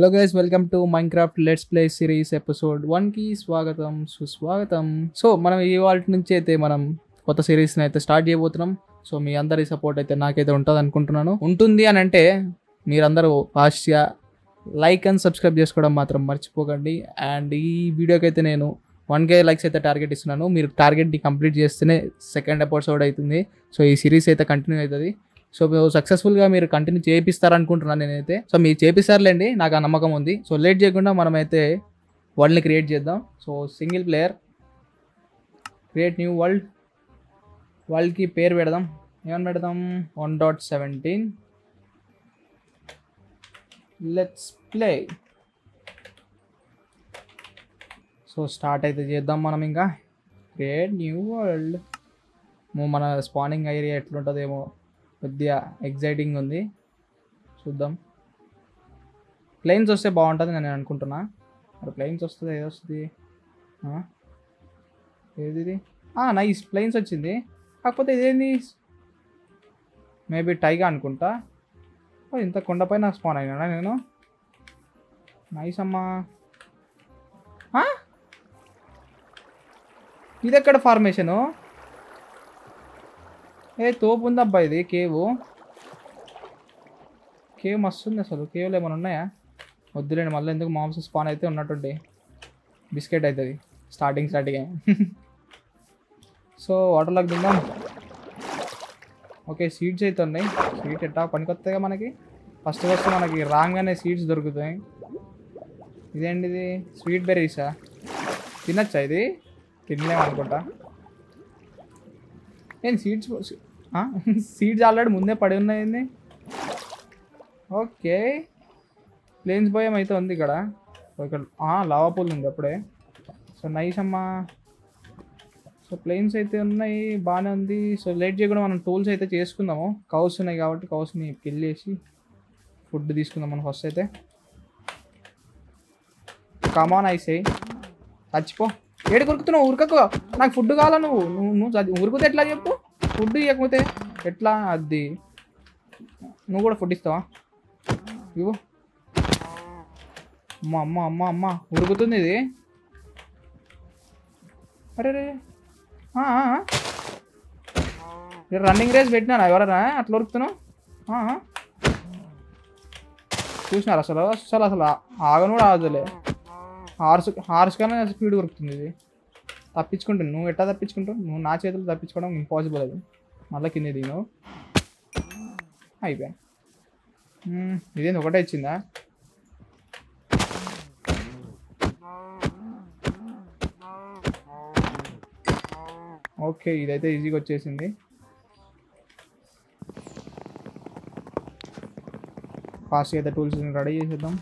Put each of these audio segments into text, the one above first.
Hello guys welcome to Minecraft let's play series episode వన్కి స్వాగతం సుస్వాగతం సో మనం ఈ వాటి నుంచి అయితే మనం కొత్త సిరీస్ని అయితే స్టార్ట్ చేయబోతున్నాం సో మీ అందరి సపోర్ట్ అయితే నాకైతే ఉంటుంది అనుకుంటున్నాను ఉంటుంది అని అంటే మీరందరూ ఫాస్ట్గా లైక్ అండ్ సబ్స్క్రైబ్ చేసుకోవడం మాత్రం మర్చిపోకండి అండ్ ఈ వీడియోకి అయితే నేను వన్ కే లైక్స్ అయితే టార్గెట్ ఇస్తున్నాను మీరు టార్గెట్ని కంప్లీట్ చేస్తేనే సెకండ్ ఎపిసోడ్ అవుతుంది సో ఈ సిరీస్ అయితే కంటిన్యూ అవుతుంది సో సక్సెస్ఫుల్గా మీరు కంటిన్యూ చేపిస్తారనుకుంటున్నాను నేనైతే సో మీరు చేపిస్తారులేండి నాకు ఆ నమ్మకం ఉంది సో లేట్ చేయకుండా మనమైతే వరల్డ్ని క్రియేట్ చేద్దాం so single player create new world వరల్డ్కి పేరు పెడదాం ఏమని పెడదాం one dot seventeen let's play so start అయితే చేద్దాం మనం ఇంకా క్రియేట్ న్యూ వరల్డ్ మన స్పానింగ్ ఏరియా ఎట్లుంటుందేమో కొద్దిగా ఎగ్జైటింగ్ ఉంది చూద్దాం ప్లేన్స్ వస్తే బాగుంటుంది నేను అనుకుంటున్నా మరి ప్లేన్స్ వస్తుంది ఏది వస్తుంది ఆ? ఏది ఇది నైస్ ప్లేన్స్ వచ్చింది కాకపోతే ఇదేంది మేబీ టైగా అనుకుంటా ఓ, ఇంత కొండపైన స్పాన్ అయినా నేను నైస్ అమ్మా ఆ? ఇది ఎక్కడ ఫార్మేషను ఏ తోపు ఉందబ్బా ఇది కేవ్ కేవ్ మస్తు ఉంది అసలు కేవ్లు ఏమైనా ఉన్నాయా వద్దులేండి మళ్ళీ ఎందుకు మాంసం స్పాన్ అయితే ఉన్నట్టుండి బిస్కెట్ అవుతుంది స్టార్టింగ్ స్టార్టింగ్ సో వాటర్లోకి దిందాం ఓకే సీడ్స్ అయితే ఉన్నాయి సీడ్ ఎట్టా పనికొస్తాయిగా మనకి ఫస్ట్ ఫస్ట్ మనకి రాగానే సీడ్స్ దొరుకుతాయి ఇదేంటి ఇది స్వీట్ బెర్రీసా తినచ్చా ఇది తినలేము అనుకుంటా నేను సీడ్స్ సీడ్స్ ఆల్రెడీ ముందే పడి ఉన్నాయండి ఓకే ప్లేన్స్ భయం అయితే ఉంది ఇక్కడ సో ఇక్కడ లావా పూల్ ఉంది అప్పుడే సో నైస్ అమ్మా సో ప్లేన్స్ అయితే ఉన్నాయి బాగానే ఉంది సో లేట్ చేయకుండా మనం టూల్స్ అయితే చేసుకుందాము కౌస్ ఉన్నాయి కాబట్టి కౌస్ని కిల్ చేసి ఫుడ్ తీసుకుందాం మనం ఫస్ట్ అయితే కమాన్ ఐసే చచ్చిపో ఏడు కొరుకుతున్నావు ఉరకకు నాకు ఫుడ్ కావాలా నువ్వు నువ్వు నువ్వు చచ్చి- ఉరుకుతే ఎట్లా చెప్పు ఫుడ్ ఇవ్వకపోతే ఎట్లా అది నువ్వు కూడా ఫుడ్ ఇస్తావా ఇవ్వు అమ్మ అమ్మ అమ్మ అమ్మ ఉరుకుతుంది ఇది అరే రే రన్నింగ్ రేస్ పెట్టినా ఎవరన్నా అట్లా ఉరుకుతున్నావు ఆ, ఆ. చూసినారు అసలు అసలు అసలు ఆగను కూడా ఆగదులే హార్స్ హార్స్ కన్నా స్పీడ్ ఉరుకుతుంది ఇది తప్పించుకుంటాను నువ్వు ఎట్లా తప్పించుకుంటావు నువ్వు నా చేతులు తప్పించుకోవడం ఇంపాసిబుల్ అది మళ్ళీ కింద దిగినావు అయిపోయా మ్మ్, ఇదేంది ఒకటే ఇచ్చిందా ఓకే ఇదైతే ఈజీగా వచ్చేసింది ఫాస్ట్గా అయితే టూల్స్ రెడీ చేసేద్దాం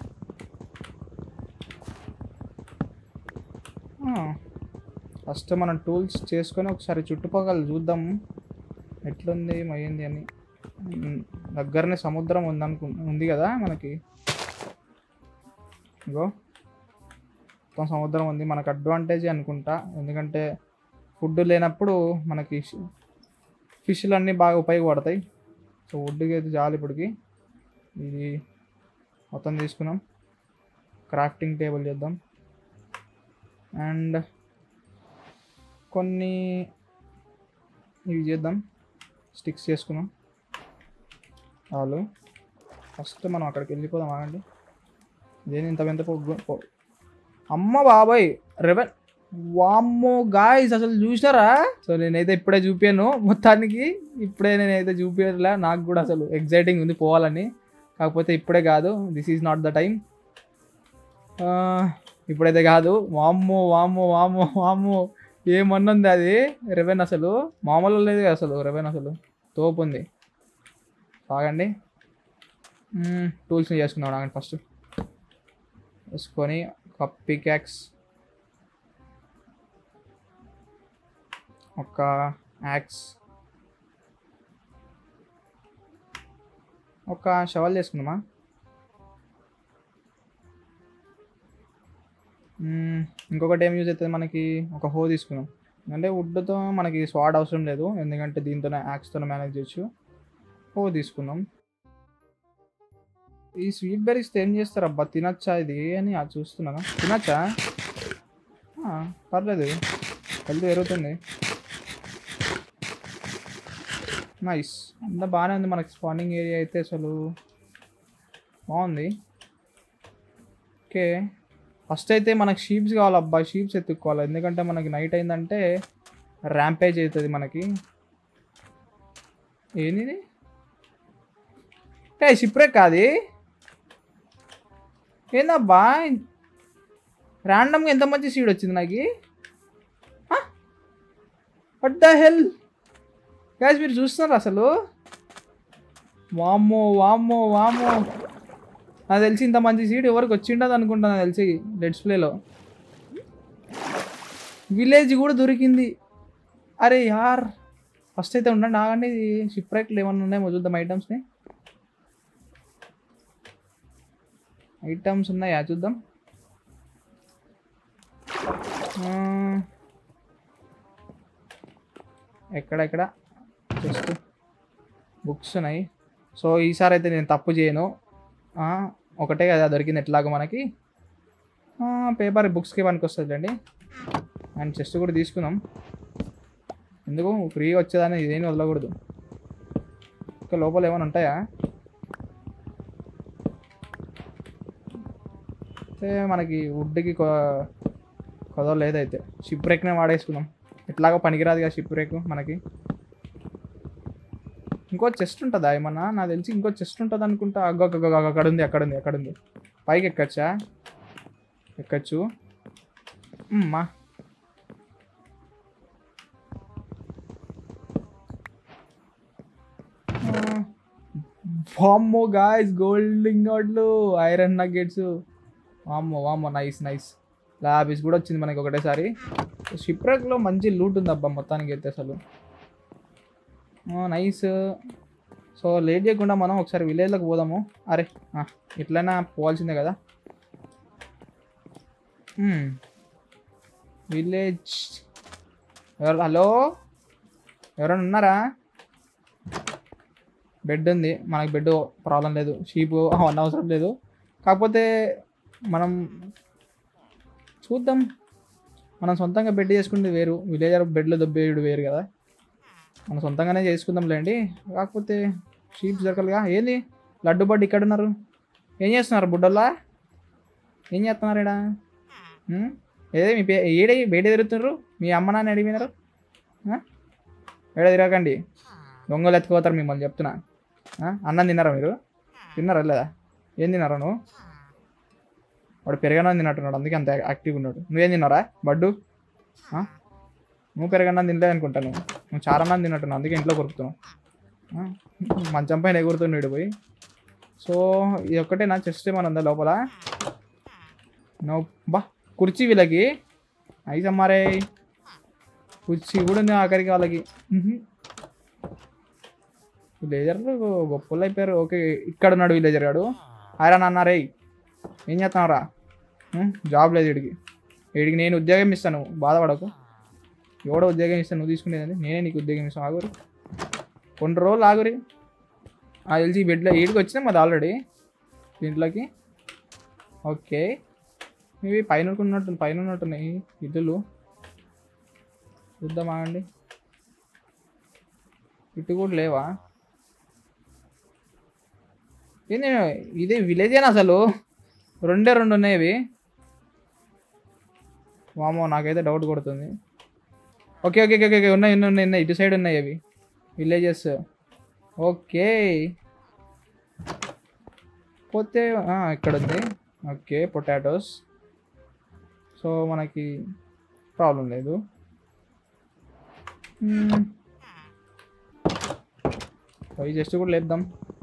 ఫస్ట్ మనం టూల్స్ చేసుకొని ఒకసారి చుట్టుపక్కల చూద్దాం ఎట్లుంది మయ్యింది అని ఉమ్, దగ్గరనే సముద్రం ఉందనుకు ఉంది కదా మనకి ఇగో మొత్తం సముద్రం ఉంది మనకు అడ్వాంటేజ్ అనుకుంటా ఎందుకంటే ఫుడ్ లేనప్పుడు మనకి ఫిష్లు అన్నీ బాగా ఉపయోగపడతాయి సో వుడ్కి అయితే చాలు ఇప్పటికి ఇది మొత్తం తీసుకున్నాం క్రాఫ్టింగ్ టేబుల్ చేద్దాం అండ్ కొన్ని ఇవి చేద్దాం స్టిక్స్ చేసుకున్నాం చాలు ఫస్ట్ మనం అక్కడికి వెళ్ళిపోదాం ఆగండి ఇదేంటి ఇంత పెద్ద పొగ్గు పొ- అమ్మ బాబాయ్ రెవెన్ వామ్మో గాయస్ అసలు చూసినారా సో నేనైతే ఇప్పుడే చూపాను మొత్తానికి ఇప్పుడే నేనైతే చూపించలే నాకు కూడా అసలు ఎగ్జైటింగ్ ఉంది పోవాలని కాకపోతే ఇప్పుడే కాదు this is not the time ఇప్పుడైతే కాదు వామ్మో వామ్మో వామ్మో వామ్మో ఏమన్నుంది అది రెవెన్ అసలు మామూలు లేదు కదా అసలు రెవెన్ అసలు తోపు ఉంది ఆగండి టూల్స్ని చేసుకుందాం ఆగండి ఫస్ట్ వేసుకొని ఒక పికాక్స్ ఒక యాక్స్ ఒక షవల్ చేసుకుందామా మ్మ్, ఇంకొకటి ఏం యూజ్ అవుతుంది మనకి ఒక హో తీసుకుందాం అంటే వుడ్తో మనకి స్వాడ్ అవసరం లేదు ఎందుకంటే దీంతోనే యాక్స్తో మేనేజ్ చేయొచ్చు హో తీసుకుందాం ఈ స్వీట్ బెర్రీస్ ఏం చేస్తారు అబ్బా తినచ్చా ఇది అని అది చూస్తున్నాను తినచ్చా ఆ, పర్లేదు హెల్త్ పెరుగుతుంది నైస్ అంతా బాగానే ఉంది మనకి స్పానింగ్ ఏరియా అయితే అసలు బాగుంది ఓకే ఫస్ట్ అయితే మనకి షీప్స్ కావాలి అబ్బా షీప్స్ ఎత్తుక్కోవాలి ఎందుకంటే మనకి నైట్ అయిందంటే ర్యాంపేజ్ అవుతుంది మనకి ఏంది ఏ షిప్రే కాది ఏందబ్బా ర్యాండమ్గా ఎంత మంచి సీడ్ వచ్చింది నాకు వట్ ద హెల్ గ్యాస్ మీరు చూస్తున్నారు అసలు వామ్మో వామ్మో వామ్మో నాకు తెలిసి ఇంత మంచి సీడ్ ఎవరికి వచ్చిండదు అనుకుంటా నాకు తెలిసి లెట్స్ ప్లేలో విలేజ్ కూడా దొరికింది అరే యార్ ఫస్ట్ అయితే ఉండండి ఆగండి షిప్ రైట్లు ఏమన్నా ఉన్నాయేమో చూద్దాం ఐటమ్స్ని ఐటమ్స్ ఉన్నాయా చూద్దాం ఆ, ఎక్కడ ఎక్కడ జస్ట్ బుక్స్ ఉన్నాయి సో ఈసారి అయితే నేను తప్పు చేయను ఆ, ఒకటే కదా దొరికింది ఎట్లాగో మనకి పేపర్ బుక్స్కి పనికి వస్తుందండి అండ్ చెస్ట్ కూడా తీసుకుందాం ఎందుకు ఫ్రీగా వచ్చేదాన్ని ఇదేం వదలకూడదు ఇంకా లోపల ఏమైనా ఉంటాయా అయితే మనకి వుడ్కి కొదవ లేదైతే షిప్ బ్రేక్నే వాడేసుకుందాం ఎట్లాగో పనికిరాదు కదా షిప్ బ్రేక్ మనకి ఇంకో చెస్ట్ ఉంటుందా ఏమన్నా నాకు తెలిసి ఇంకో చెస్ట్ ఉంటుంది అనుకుంటా అగ్గో అగ్గో, అగ్గో, అక్కడ ఉంది అక్కడ ఉంది అక్కడ ఉంది పైకి ఎక్కచ్చా ఎక్కచ్చు అమ్మా వామ్మో గాయస్ గోల్డ్ ఇంగాట్లు ఐరన్ నగ్గెట్స్ వామ్మో వామ్మో నైస్ నైస్ ల్యాబీస్ కూడా వచ్చింది మనకి ఒకటేసారి షిప్రెక్లో మంచి లూట్ ఉంది అబ్బా మొత్తానికి అయితే అసలు నైస్ సో లేట్ చేయకుండా మనం ఒకసారి విలేజ్లోకి పోదాము అరే ఆ, ఇట్లైనా పోవాల్సిందే కదా విలేజ్ ఎవరు హలో ఎవరైనా ఉన్నారా బెడ్ ఉంది మనకి బెడ్ ప్రాబ్లం లేదు షీప్ అవన్నీ అవసరం లేదు కాకపోతే మనం చూద్దాం మనం సొంతంగా బెడ్ చేసుకుంటే వేరు విలేజర్ బెడ్లో దొబ్బేయుడు వేరు కదా మనం సొంతంగానే చేసుకుందాంలేండి కాకపోతే షీప్స్ దొరకలుగా ఏంది లడ్డు బడ్డు ఇక్కడ ఉన్నారు ఏం చేస్తున్నారు బుడ్డల్లా ఏం చేస్తున్నారు ఈడ ఉం? ఏదే మీ పే ఏడే బయట తిరుగుతున్నారు మీ అమ్మ నాన్న అడిగినారు ఏడ తిరగకండి దొంగలు ఎత్తుకుపోతారు మిమ్మల్ని చెప్తున్నా ఆ? అన్నం తిన్నారా మీరు తిన్నారా లేదా ఏం తిన్నారా నువ్వు వాడు పెరగన్నం తిన్నట్టున్నాడు అందుకే అంత యాక్టివ్గా ఉన్నాడు నువ్వేం తిన్నారా బడ్డు ఆ? నువ్వు పెరగన్నం తినలేదు అనుకుంటా నువ్వు నువ్వు చాలా అన్నం తిన్నట్టున్నావు అందుకే ఇంట్లో కొరుకుతున్నావు ఆ? మంచం పైన ఎగురుతున్నాడు పోయి సో ఇది ఒక్కటే నా చెస్ట్ ఏమైనా ఉందా లోపల నో బా కుర్చీ వీళ్ళకి ఐస్ అమ్మారే కుర్చీ కూడా ఉంది ఆఖరికి వాళ్ళకి మ్హూ. విలేజర్లు గొప్పలు అయిపోయారు ఓకే ఇక్కడ ఉన్నాడు విలేజర్ గాడు హారా నాన్న రే ఏం చేస్తున్నారా జాబ్ లేదు వీడికి వీడికి నేను ఉద్యోగం ఇస్తాను బాధపడకు ఎవడో ఉద్యోగం ఇస్తాను నువ్వు తీసుకునేదని నేనే నీకు ఉద్యోగం ఇస్తాను ఆగురి కొన్ని రోజులు ఆగురి ఆ తెలిసి ఈ బెడ్లో ఈడికి వచ్చినాం అది ఆల్రెడీ దీంట్లోకి ఓకే ఇవి పైన ఉన్నట్టు పైన ఉన్నట్టున్నాయి ఇల్లులు చూద్దామా అండి ఇటు కూడా లేవా ఏంది ఇది విలేజేనా అసలు రెండే రెండు ఉన్నాయి ఇవి వామో నాకైతే డౌట్ కొడుతుంది ఓకే ఓకే ఓకే ఓకే ఉన్నాయి ఉన్నాయి ఉన్నాయి ఉన్నాయి ఇటు సైడ్ ఉన్నాయి అవి విలేజెస్ ఓకే పోతే ఆ, ఇక్కడ ఉంది ఓకే పొటాటోస్ సో మనకి ప్రాబ్లం లేదు మ్మ్. అవి జస్ట్ కూడా లేద్దాం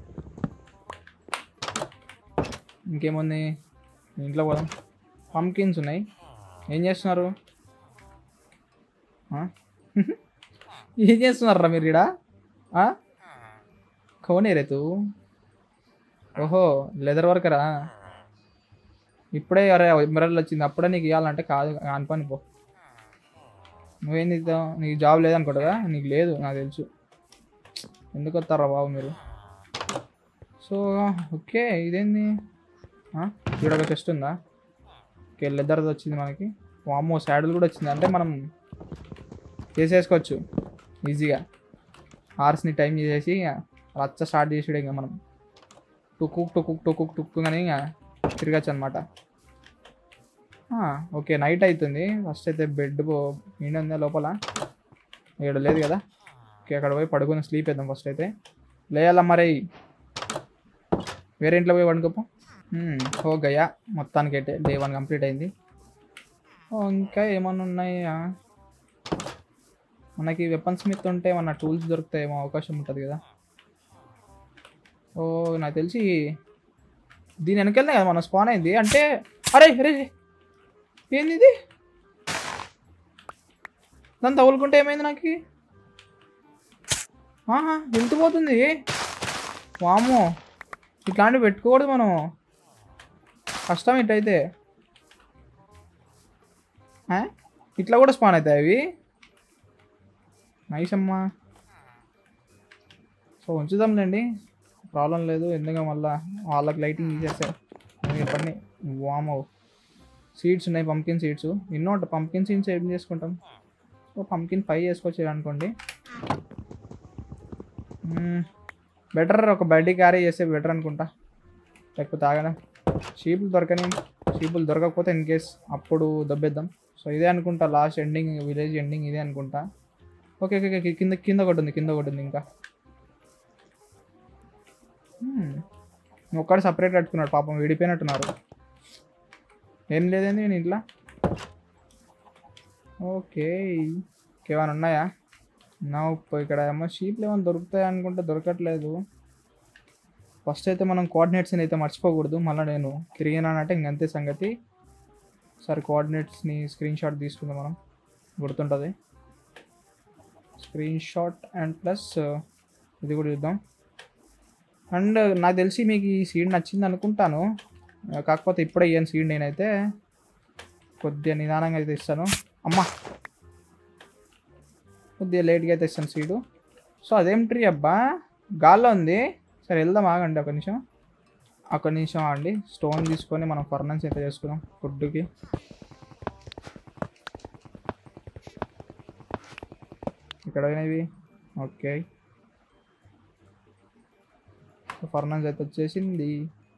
ఇంకేముంది ఇంట్లో పోదాం పంకిన్స్ ఉన్నాయి ఏం చేస్తున్నారు ఆ? ఏం చేస్తున్నారా మీరు ఇక్కడ కౌనే రేతు ఓహో లెదర్ వర్కరా ఇప్పుడే అరే మిర్రల్ వచ్చింది అప్పుడే నీకు ఇవ్వాలంటే కాదు అనుకోని పో నువ్వేం ఇద్దాం నీకు జాబ్ లేదనుకుంటుందా నీకు లేదు నాకు తెలుసు ఎందుకు వస్తారా బాబు మీరు సో ఓకే ఇదేంది ఆ, ఇక్కడ ఒక చెస్ట్ ఉందా ఓకే లెదర్ వచ్చింది మనకి వామో శాడిల్ కూడా వచ్చింది అంటే మనం చేసేసుకోవచ్చు ఈజీగా హార్స్ని టైం చేసేసి ఇక రచ్చ స్టార్ట్ చేసాడు ఇంకా మనం టుక్కు టుక్కు టుక్కు టుక్కు అని ఇక తిరగచ్చు అనమాట ఓకే నైట్ అవుతుంది ఫస్ట్ అయితే బెడ్ నిండి ఉందా లోపల ఇక్కడ లేదు కదా ఓకే అక్కడ పోయి పడుకొని స్లీప్ వేద్దాం ఫస్ట్ అయితే లేయాల మరి వేరే ఇంట్లో పోయి పడుకోపో ఓ గయా మొత్తానికి అయితే డే వన్ కంప్లీట్ అయింది ఓ ఇంకా ఏమన్నా ఉన్నాయా మనకి వెపన్స్ మీద ఉంటే ఏమన్నా టూల్స్ దొరుకుతాయేమో అవకాశం ఉంటుంది కదా ఓ నాకు తెలిసి దీని వెనకెళ్ళినా కదా మన స్పాన్ అయింది అంటే అరే అరే ఏంది ఇది దాన్ని తగులుకుంటే ఏమైంది నాకు ఆహా వెళ్తుపోతుంది వామో ఇట్లాంటివి పెట్టుకోకూడదు మనం కష్టం ఇట్టయితే ఆ? ఇట్లా కూడా స్పాన్ అవుతాయి అవి నైస్ అమ్మా సో ఉంచుదాంలేండి ప్రాబ్లం లేదు ఎందుకంటే మళ్ళా వాళ్ళకి లైటింగ్ తీసేస్తారు చెప్పండి వామో సీడ్స్ ఉన్నాయి పంకిన్ సీడ్స్ ఎన్నో ఉంటాయి పంకిన్ సీడ్స్ ఏం చేసుకుంటాం సో పంకిన్ పై వేసుకొచ్చారు అనుకోండి బెటర్ ఒక బయటికి క్యారీ చేస్తే బెటర్ అనుకుంటా లేకపోతే ఆగదా షీపులు దొరకని షీపులు దొరకకపోతే ఇన్ కేస్ అప్పుడు దబ్బేద్దాం సో ఇదే అనుకుంటా లాస్ట్ ఎండింగ్ విలేజ్ ఎండింగ్ ఇదే అనుకుంటా ఓకే ఓకే ఓకే కింద కింద ఒకటి ఉంది కింద ఒకటి ఉంది ఇంకా Hmm. ఒక్కడు సపరేట్ కట్టుకున్నాడు పాపం విడిపోయినట్టున్నారు ఏం లేదండి నేను ఇంట్లో ఓకే ఇంకేమైనా ఉన్నాయా నా ఇక్కడ ఏమో షీప్లు ఏమైనా దొరుకుతాయి అనుకుంటే దొరకట్లేదు ఫస్ట్ అయితే మనం కోఆర్డినేట్స్ని అయితే మర్చిపోకూడదు మళ్ళీ నేను తిరిగినానంటే ఇంకంతే సంగతి సరే కోఆర్డినేట్స్ని స్క్రీన్ షాట్ తీసుకుందాం మనం గుర్తుంటుంది స్క్రీన్ షాట్ అండ్ ప్లస్ ఇది కూడా చూద్దాం అండ్ నాకు తెలిసి మీకు ఈ సీడ్ నచ్చింది అనుకుంటాను కాకపోతే ఇప్పుడే ఇయ్యను సీడ్ నేనైతే కొద్దిగా నిదానంగా అయితే ఇస్తాను అమ్మా కొద్దిగా లేట్గా అయితే ఇస్తాను సీడు సో అదేం ట్రీ అబ్బా గాల్లో ఉంది సరే వెళ్దాం ఆగండి ఒక నిమిషం ఒక నిమిషం ఆగండి స్టోన్ తీసుకొని మనం ఫర్నెన్స్ అయితే చేసుకుందాం ఫుడ్కి ఇక్కడ ఇవి ఓకే ఫర్నెన్స్ అయితే వచ్చేసింది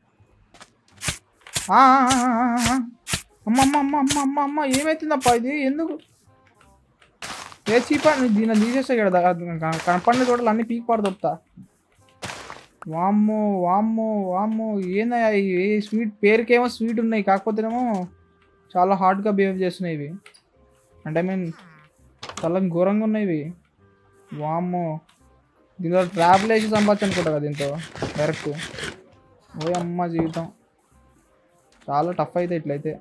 ఆ, ఆ, ఆ, ఆ, ఆ. అమ్మ అమ్మ అమ్మ అమ్మ అమ్మ అమ్మ ఏమవుతుందప్పా ఇది ఎందుకు ఏ చీపా దీన్ని తీసేస్తా ఇక్కడ కనపడిన చోటలు అన్ని పీక్ పడదొప్తా వామ్మో వామ్మో వామ్మో ఏందయ్యా ఇవి స్వీట్ పేరుకేమో స్వీట్ ఉన్నాయి కాకపోతేనేమో చాలా హార్డ్గా బిహేవ్ చేస్తున్నాయి ఇవి అంటే ఐ మీన్ చాలా ఘోరంగా ఉన్నాయి ఇవి వామ్మో దీంతో ట్రావెల్ వేసి సంపాదించు అనుకుంటా కదా దీంతో డైరెక్ట్ ఓ అమ్మ జీవితం చాలా టఫ్ అయితే ఇట్లయితే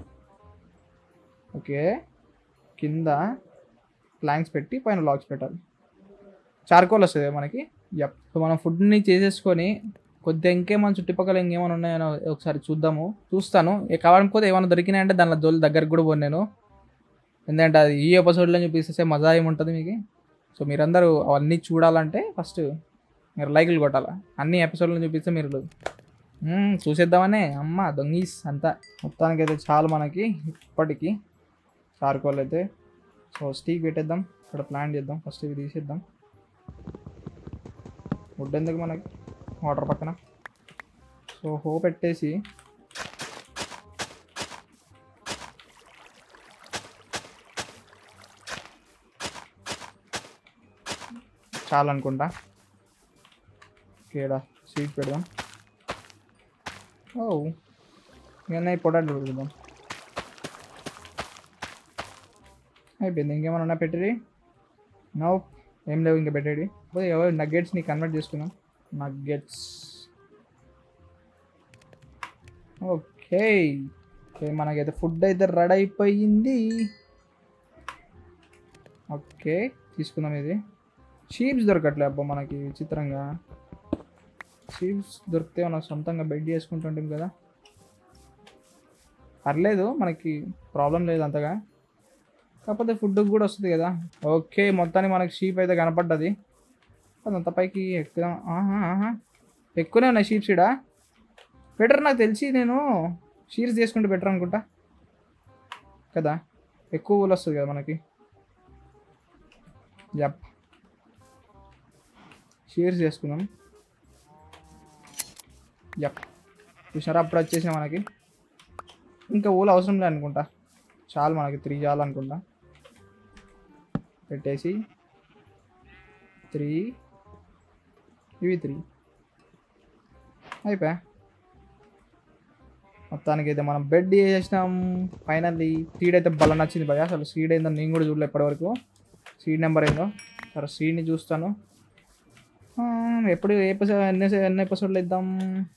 ఓకే కింద ప్లాంక్స్ పెట్టి పైన లాక్స్ పెట్టాలి చార్కోల్ వస్తుంది మనకి యప్ సో మనం ఫుడ్ని చేసేసుకొని కొద్దిగా ఇంకేమైనా చుట్టుపక్కల ఇంకేమైనా ఉన్నాయో ఒకసారి చూద్దాము చూస్తాను ఇక కావాలనుకోతే ఏమైనా దొరికినాయంటే దానిలో జోలు దగ్గరికి కూడా పోను నేను ఎందుకంటే అది ఈ ఎపిసోడ్లో చూపిస్తే మజా ఏముంటుంది మీకు సో మీరందరూ అవన్నీ చూడాలంటే ఫస్ట్ మీరు లైకులు కొట్టాలి అన్ని ఎపిసోడ్లను చూపిస్తే మీరు మ్మ్, చూసేద్దామనే అమ్మ దొంగీస్ అంతా మొత్తానికి అయితే చాలు మనకి ఇప్పటికి చార్కోల్ అయితే సో స్టీక్ పెట్టేద్దాం ఇక్కడ ప్లాన్ చేద్దాం ఫస్ట్ ఇవి తీసేద్దాం వుడ్ ఎందుకు మనకి వాటర్ పక్కన సో హో పెట్టేసి చాలు అనుకుంటా ఇక్కడ సీట్ పెడదాం ఓ ఇవన్నీ పొటాటో పెడదాం అయిపోయింది ఇంకేమైనా ఉన్నా పెట్టేది నో ఏం లేవు ఇంకా పెట్టేది పోయి ఎవరు నగ్గెట్స్ని కన్వర్ట్ చేసుకుందాం నగ్గెట్స్ ఓకే ఓకే మనకైతే ఫుడ్ అయితే రెడీ అయిపోయింది ఓకే తీసుకుందాం ఇది షీప్స్ దొరకట్లే అబ్బా మనకి విచిత్రంగా షీప్స్ దొరికితే మనం సొంతంగా బెడ్ చేసుకుంటుంటాం కదా పర్లేదు మనకి ప్రాబ్లం లేదు అంతగా కాకపోతే ఫుడ్ కూడా వస్తుంది కదా ఓకే మొత్తానికి మనకి షీప్ అయితే కనపడ్డది అదంతా పైకి ఎక్కుదాం ఆహా ఆహా ఎక్కువనే ఉన్నాయి షీప్స్ ఇడా బెటర్ నాకు తెలిసి నేను షీర్స్ చేసుకుంటే బెటర్ అనుకుంటా కదా ఎక్కువ ఊలు వస్తుంది కదా మనకి యప్ షేర్స్ చేసుకుందాం యప్ చూసారా అప్పుడు వచ్చేసిన మనకి ఇంకా ఊలు అవసరం లేదు అనుకుంటా చాలు మనకి త్రీ చాలు అనుకుంటా పెట్టేసి త్రీ ఇవి త్రీ అయిపోయా మొత్తానికి అయితే మనం బెడ్ చేసినాం ఫైనల్లీ సీడ్ అయితే బలం నచ్చింది భయ అసలు సీడ్ ఏందో నేను కూడా చూడలే ఇప్పటివరకు సీడ్ నెంబర్ ఏందో సరే సీడ్ని చూస్తాను ఆ, ఎప్పుడు ఏ ఎపిసోడ్ ఎన్ని ఎన్ని ఎపిసోడ్లు ఇద్దాం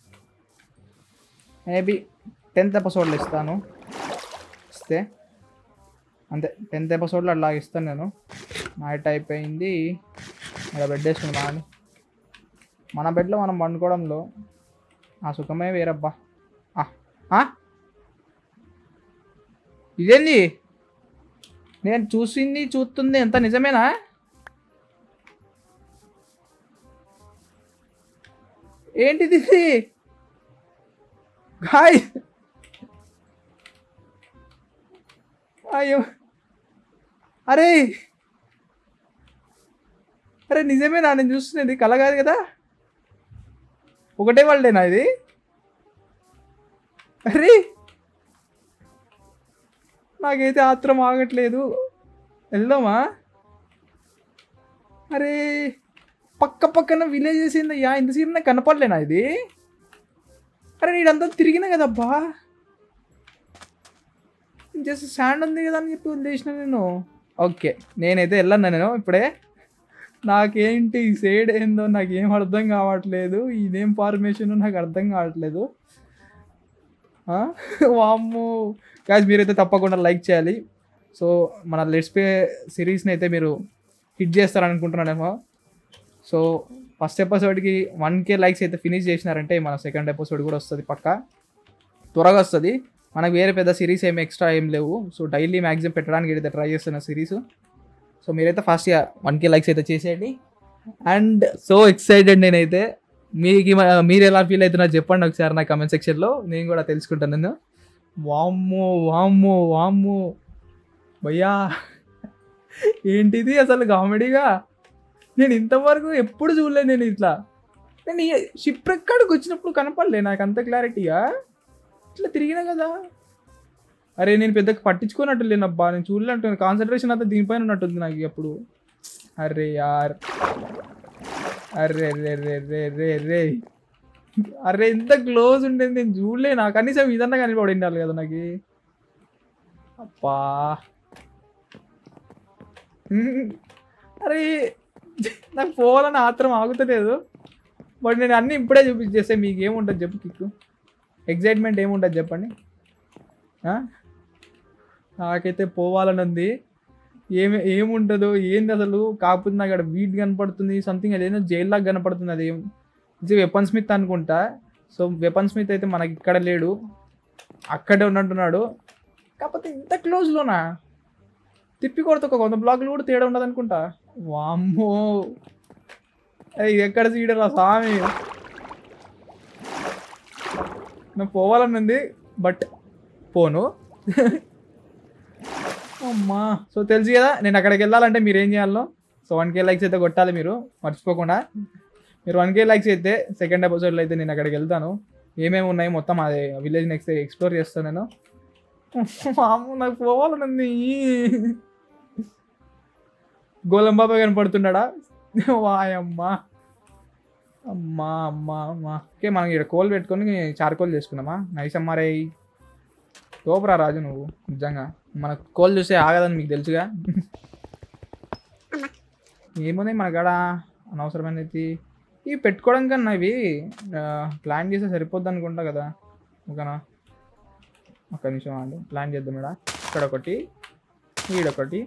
మేబీ టెన్త్ ఎపిసోడ్లో ఇస్తాను ఇస్తే అంతే టెన్త్ ఎపిసోడ్లో అట్లా ఇస్తాను నేను నైట్ అయిపోయింది ఇలా బెడ్ వేసుకున్నాను మన బెడ్లో మనం పండుకోవడంలో ఆ సుఖమే వేరబ్బా ఆ, ఆ? ఇదేంది నేను చూసింది చూస్తుంది ఎంత నిజమేనా ఏంటిది ఇది గాయ్ అయ్యో అరే అరే నిజమేనా నేను చూస్తున్నది కల కాదు కదా ఒకటే వాళ్ళేనా ఇది అరే నాకైతే ఆత్రం ఆగట్లేదు వెళ్దామా అరే పక్క పక్కన విలేజెస్ ఏందయ్యా ఇంతసేపు నాకు కనపడలేనా ఇది అరే నీడంతా తిరిగినా కదబ్బా జస్ట్ శాండ్ ఉంది కదా అని చెప్పి వదిలేసిన నేను ఓకే నేనైతే వెళ్ళాను నేను ఇప్పుడే నాకేంటి ఈ సైడ్ ఏందో నాకు ఏం అర్థం కావట్లేదు ఇదేం ఫార్మేషన్ నాకు అర్థం కావట్లేదు ఆ? వామ్మో గాయస్ మీరైతే తప్పకుండా లైక్ చేయాలి సో మన లెట్స్ పే సిరీస్ని అయితే మీరు హిట్ చేస్తారనుకుంటున్నానేమో సో ఫస్ట్ ఎపిసోడ్కి వన్ కే లైక్స్ అయితే ఫినిష్ చేసినారంటే మన సెకండ్ ఎపిసోడ్ కూడా వస్తుంది పక్క త్వరగా వస్తుంది మనకు వేరే పెద్ద సిరీస్ ఏమి ఎక్స్ట్రా ఏం లేవు సో డైలీ మ్యాక్సిమం పెట్టడానికి అయితే ట్రై చేస్తున్న సిరీస్ సో మీరైతే ఫస్ట్ వన్ కే లైక్స్ అయితే చేసేయండి అండ్ సో ఎక్సైటెడ్ నేనైతే మీకు మ- మీరు ఎలా ఫీల్ అవుతున్నారో చెప్పండి ఒకసారి నా కమెంట్ సెక్షన్లో నేను కూడా తెలుసుకుంటాను నేను వామ్మో వామ్మో వామ్మో భయ్యా ఏంటిది అసలు కామెడీగా నేను ఇంతవరకు ఎప్పుడు చూడలేదు నేను ఇట్లా నేను షిప్ ఎక్కడికి వచ్చినప్పుడు కనపడలే నాకు అంత క్లారిటీగా ఇట్లా తిరిగినా కదా అరే నేను పెద్దగా పట్టించుకున్నట్టు లేనబ్బా నేను చూడలేంటు కాన్సన్ట్రేషన్ అంతా దీనిపైన ఉన్నట్టుంది నాకు అప్పుడు అరే యార్ అరే రే రే రే రే రే అరే ఎంత క్లోజ్ ఉండేది నేను చూడలే నాకు కనీసం ఇదన్నా కనిపడి ఉండాలి కదా నాకు అబ్బా ఉమ్. అరే నాకు పోవాలని ఆత్రం ఆగుతలేదు బట్ నేను అన్నీ ఇప్పుడే చూపించేస్తే మీకు ఏముంటుంది చెప్పు కిక్కు ఎగ్జైట్మెంట్ ఏముంటుంది చెప్పండి ఆ? నాకైతే పోవాలని ఉంది ఏమి ఏముంటుందో ఏంది అసలు కాకపోతే నాకు అక్కడ వీట్ కనపడుతుంది సంథింగ్ అదేదో జైల్ లాగా కనపడుతుంది అది ఇది వెపన్ స్మిత్ అనుకుంటా సో వెపన్ స్మిత్ అయితే మనకి ఇక్కడ లేడు అక్కడే ఉన్నట్టున్నాడు కాకపోతే ఇంత క్లోజ్లోనా తిప్పి కొడితే ఒక వంద బ్లాకులు కూడా తేడా ఉండదు అనుకుంటా వామ్మో అరే ఇది ఎక్కడ సీడరా స్వామి నాకు పోవాలని ఉంది బట్ పోను అమ్మా సో తెలుసు కదా నేను అక్కడికి వెళ్ళాలంటే మీరు ఏం చేయాలో సో వన్ కే లైక్స్ అయితే కొట్టాలి మీరు మర్చిపోకుండా మీరు వన్ కే లైక్స్ అయితే సెకండ్ ఎపిసోడ్లో అయితే నేను అక్కడికి వెళ్తాను ఏమేమి ఉన్నాయి మొత్తం అది విలేజ్ నెక్స్ట్ ఎక్స్ప్లోర్ చేస్తాను నేను అమ్మ నాకు పోవాలని ఉంది గోలం బాబా కనపడుతున్నాడా వాయమ్మా అమ్మా అమ్మా అమ్మా ఓకే మనం ఇక్కడ కోల్ పెట్టుకొని చార్కోల్ చేసుకున్నామా నైస్ అమ్మారే తోపురా రాజు నువ్వు నిజంగా మన కోల్ చూస్తే ఆగదని మీకు తెలుసుగా ఏమున్నాయి మన కాడ అనవసరమైనది ఇవి పెట్టుకోవడం కన్నా ఇవి ఆ, ప్లాన్ చేస్తే సరిపోద్ది అనుకుంటా కదా ఓకేనా ఒక్క నిమిషం అండి ప్లాన్ చేద్దాం ఇక్కడ ఇక్కడ ఒకటి ఈడొకటి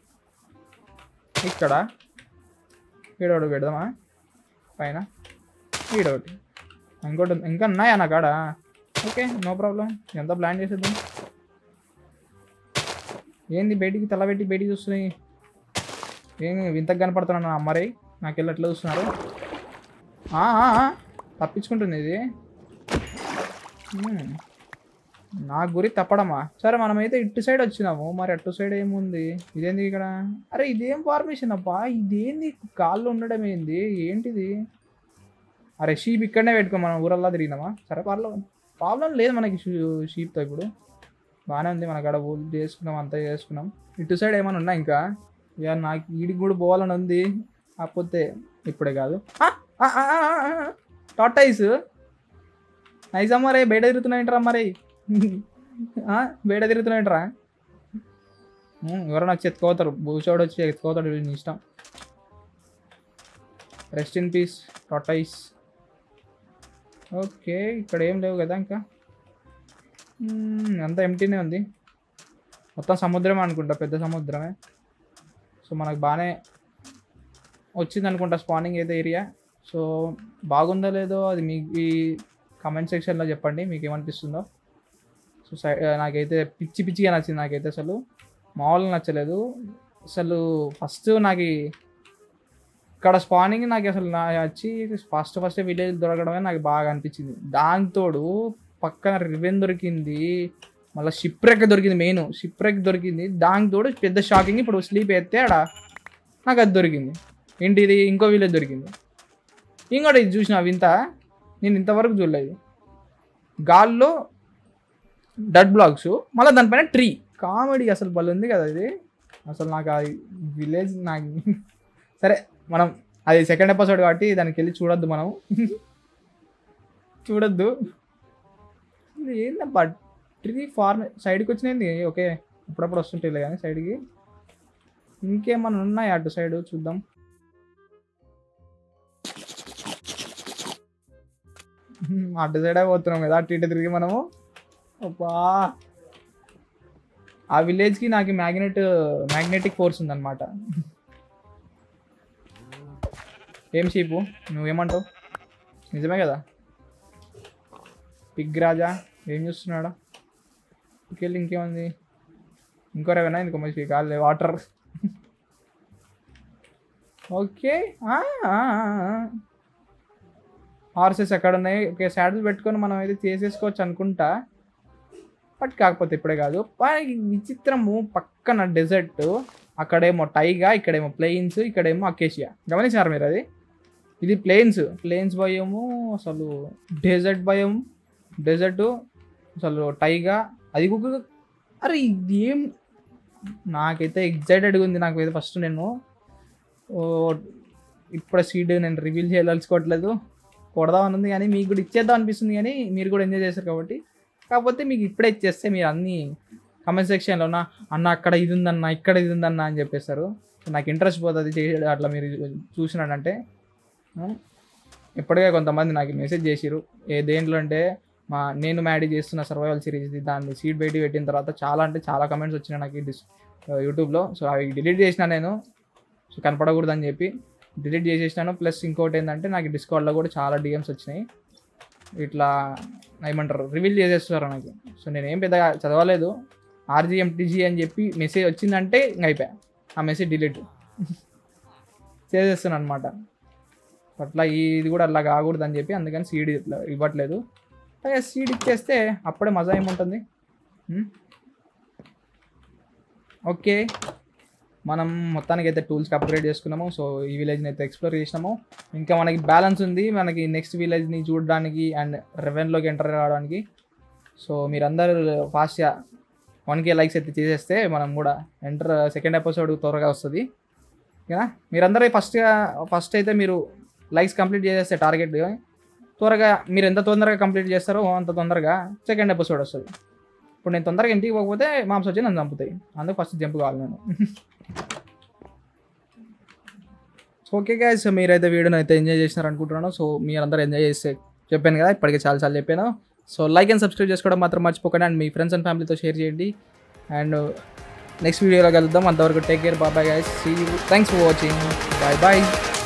ఇక్కడ ఈడొకటి పెడదామా పైన ఈడొకటి ఇంకోటి ఇంకా ఉన్నాయా నా కాడ ఓకే నో ప్రాబ్లం ఎంత ప్లాన్ చేసేద్దాం ఏంది బయటికి తల పెట్టి బయటికి చూస్తున్నాయి ఏం వింతకు కనపడుతున్నాను అమ్మాయి నాకు వెళ్ళి ఎట్లా చూస్తున్నారు ఆ, ఆ, ఆ. తప్పించుకుంటుంది ఇది మ్మ్. నా గురి తప్పడమా సరే మనమైతే ఇటు సైడ్ వచ్చినాము మరి అటు సైడ్ ఏముంది ఇదేంది ఇక్కడ అరే ఇదేం ఫార్మేషన్ అబ్బా ఇదేంది కాళ్ళు ఉండడం ఏంది ఏంటిది అరే షీప్ ఇక్కడనే పెట్టుకో మనం ఊరల్లా తిరిగినామా సరే పర్లేదు ప్రాబ్లం లేదు మనకి షీప్తో ఇప్పుడు బాగానే ఉంది మన కాడ ఊళ్ళు చేసుకున్నాం అంతా చేసుకున్నాం ఇటు సైడ్ ఏమైనా ఉన్నా ఇంకా ఇక నాకు ఈడికి కూడా పోవాలని ఉంది కాకపోతే ఇప్పుడే కాదు టాటైస్ నైసా మరే బయట తిరుగుతున్నాయంటరా మరి ఆ, బయట తిరుగుతున్నాయంటరా ఉమ్, ఎవరైనా వచ్చి ఎత్తుకోతారు భూచోడు వచ్చి ఎత్తుకోతాడు వీడి నీ ఇష్టం రెస్ట్ ఇన్ పీస్ టాటైస్ ఓకే ఇక్కడ ఏం లేవు కదా ఇంకా మ్మ్, అంతా ఎంటీనే ఉంది మొత్తం సముద్రమే అనుకుంటా పెద్ద సముద్రమే సో మనకు బాగానే వచ్చింది అనుకుంటా స్పానింగ్ ఏదో ఏరియా సో బాగుందో లేదో అది మీ ఈ కమెంట్ సెక్షన్లో చెప్పండి మీకు ఏమనిపిస్తుందో సో సై నాకైతే పిచ్చి పిచ్చిగా నచ్చింది నాకైతే అసలు మామూలుగా నచ్చలేదు అసలు ఫస్ట్ నాకు ఈ- ఇక్కడ స్పానింగ్ నాకు అసలు నా వచ్చి ఫస్ట్ ఫస్ట్ విలేజ్ దొరకడమే నాకు బాగా అనిపించింది దాంతోడు పక్కన రివెన్ దొరికింది మళ్ళీ షిప్ రెక్ దొరికింది మెయిన్ షిప్ రెక్ దొరికింది దానితోడు పెద్ద షాకింగ్ ఇప్పుడు స్లీప్ ఎత్తే ఆడ నాకు అది దొరికింది ఏంటి ఇది ఇంకో విలేజ్ దొరికింది ఇంకోటి ఇది చూసిన వింత నేను ఇంతవరకు చూడలేదు గాల్లో డడ్ బ్లాక్స్ మళ్ళీ దానిపైన ట్రీ కామెడీ అసలు భలే ఉంది కదా ఇది అసలు నాకు ఆ విలేజ్ నాకు సరే మనం అది సెకండ్ ఎపిసోడ్ కాబట్టి దానికి వెళ్ళి చూడొద్దు మనం చూడొద్దు ఇది ఏందబ్బా ట్రీ ఫార్మ్ సైడ్కి వచ్చినాయింది ఓకే అప్పుడప్పుడు వస్తుంటాయి కానీ సైడ్కి ఇంకేమన్నా ఉన్నాయి అటు సైడ్ చూద్దాం హ్మ్, అటు సైడే పోతున్నాం కదా అటు ఇటు తిరిగి మనము అబ్బా ఆ విలేజ్కి నాకు మ్యాగ్నెట్ మ్యాగ్నెటిక్ ఫోర్స్ ఉందన్నమాట ఏం షీపు నువ్వేమంటావు నిజమే కదా పిగ్ రాజా ఏం చూస్తున్నాడా ఇంకెళ్ళి ఇంకేముంది ఇంకో రేవైనా ఇంకో మంచి కాలే వాటర్ ఓకే హార్సెస్ ఎక్కడ ఉన్నాయి ఓకే సాడిల్ పెట్టుకొని మనం అయితే చేసేసుకోవచ్చు అనుకుంటా బట్ కాకపోతే ఇప్పుడే కాదు పై- విచిత్రము పక్కన డెజర్ట్ అక్కడేమో టైగా ఇక్కడేమో ప్లెయిన్స్ ఇక్కడేమో అకేషియా గమనించారు మీరు అది ఇది ప్లేన్స్ ప్లేన్స్ భయము అసలు డెజర్ట్ భయం డెజర్ట్ అసలు టైగా అది కూడా అరే ఇది ఏం నాకైతే ఎగ్జైటెడ్గా ఉంది నాకైతే ఫస్ట్ నేను ఓ, ఇప్పుడు సీడ్ నేను రివీల్ చేయదలుచుకోవట్లేదు కొడదామని ఉంది కానీ మీకు కూడా ఇచ్చేద్దాం అనిపిస్తుంది కానీ మీరు కూడా ఎంజాయ్ చేశారు కాబట్టి కాకపోతే మీకు ఇప్పుడే ఇచ్చేస్తే మీరు అన్ని కమెంట్ సెక్షన్లో నా అన్న అక్కడ ఇది ఉందన్న ఇక్కడ ఇది ఉందన్న అని చెప్పేస్తారు నాకు ఇంట్రెస్ట్ పోతుంది చేయడం అట్లా మీరు చూసినాడంటే ఆ, ఇప్పటికే కొంతమంది నాకు మెసేజ్ చేసిరు ఏ దేంట్లో అంటే మా నేను మ్యాడీ చేస్తున్న సర్వైవల్ సిరీస్ దాన్ని సీట్ బయట పెట్టిన తర్వాత చాలా అంటే చాలా కమెంట్స్ వచ్చినాయి నాకు ఈ డిస్ యూట్యూబ్లో సో అవి డిలీట్ చేసిన నేను సో కనపడకూడదని చెప్పి డిలీట్ చేసేసినాను ప్లస్ ఇంకోటి ఏంటంటే నాకు డిస్కౌంట్లో కూడా చాలా డిఎమ్స్ వచ్చినాయి ఇట్లా ఏమంటారు రివీల్ చేసేస్తున్నారు నాకు సో నేను ఏం పెద్దగా చదవలేదు ఆర్జీఎంటీజీ అని చెప్పి మెసేజ్ వచ్చిందంటే ఇంక అయిపోయా ఆ మెసేజ్ డిలీట్ చేసేస్తున్నాను అనమాట అట్లా ఇది కూడా అలా కాకూడదు అని చెప్పి అందుకని సీడ్ ఇట్లా ఇవ్వట్లేదు సీడ్ ఇచ్చేస్తే అప్పుడే మజా ఏముంటుంది ఉం? ఓకే మనం మొత్తానికి అయితే టూల్స్కి అప్గ్రేడ్ చేసుకున్నాము సో ఈ విలేజ్ని అయితే ఎక్స్ప్లోర్ చేసినాము ఇంకా మనకి బ్యాలెన్స్ ఉంది మనకి నెక్స్ట్ విలేజ్ని చూడడానికి అండ్ రెవెన్లోకి ఎంటర్ కావడానికి సో మీరందరూ ఫాస్ట్గా వన్ కే లైక్స్ అయితే చేసేస్తే మనం కూడా ఎంటర్ సెకండ్ ఎపిసోడ్ త్వరగా వస్తుంది ఓకేనా మీరందరూ ఫస్ట్గా ఫస్ట్ అయితే మీరు లైక్స్ కంప్లీట్ చేసేస్తే టార్గెట్ త్వరగా మీరు ఎంత తొందరగా కంప్లీట్ చేస్తారో అంత తొందరగా సెకండ్ ఎపిసోడ్ వస్తుంది ఇప్పుడు నేను తొందరగా ఇంటికి పోకపోతే మాంసం వచ్చి నన్ను చంపుతాయి అందుకు ఫస్ట్ జంప్ కావాలి నేను ఓకే గాయస్ మీరైతే వీడియోని అయితే ఎంజాయ్ చేసినారు అనుకుంటున్నాను సో మీరందరూ ఎంజాయ్ చేస్తే చెప్పాను కదా ఇప్పటికే చాలాసార్లు చెప్పాను సో లైక్ అండ్ సబ్స్క్రైబ్ చేసుకోవడం మాత్రం మర్చిపోకండి అండ్ మీ ఫ్రెండ్స్ అండ్ ఫ్యామిలీతో షేర్ చేయండి అండ్ నెక్స్ట్ వీడియోలో కలుద్దాం అంతవరకు టేక్ కేర్ బాబాయ్ guys see you thanks for watching bye bye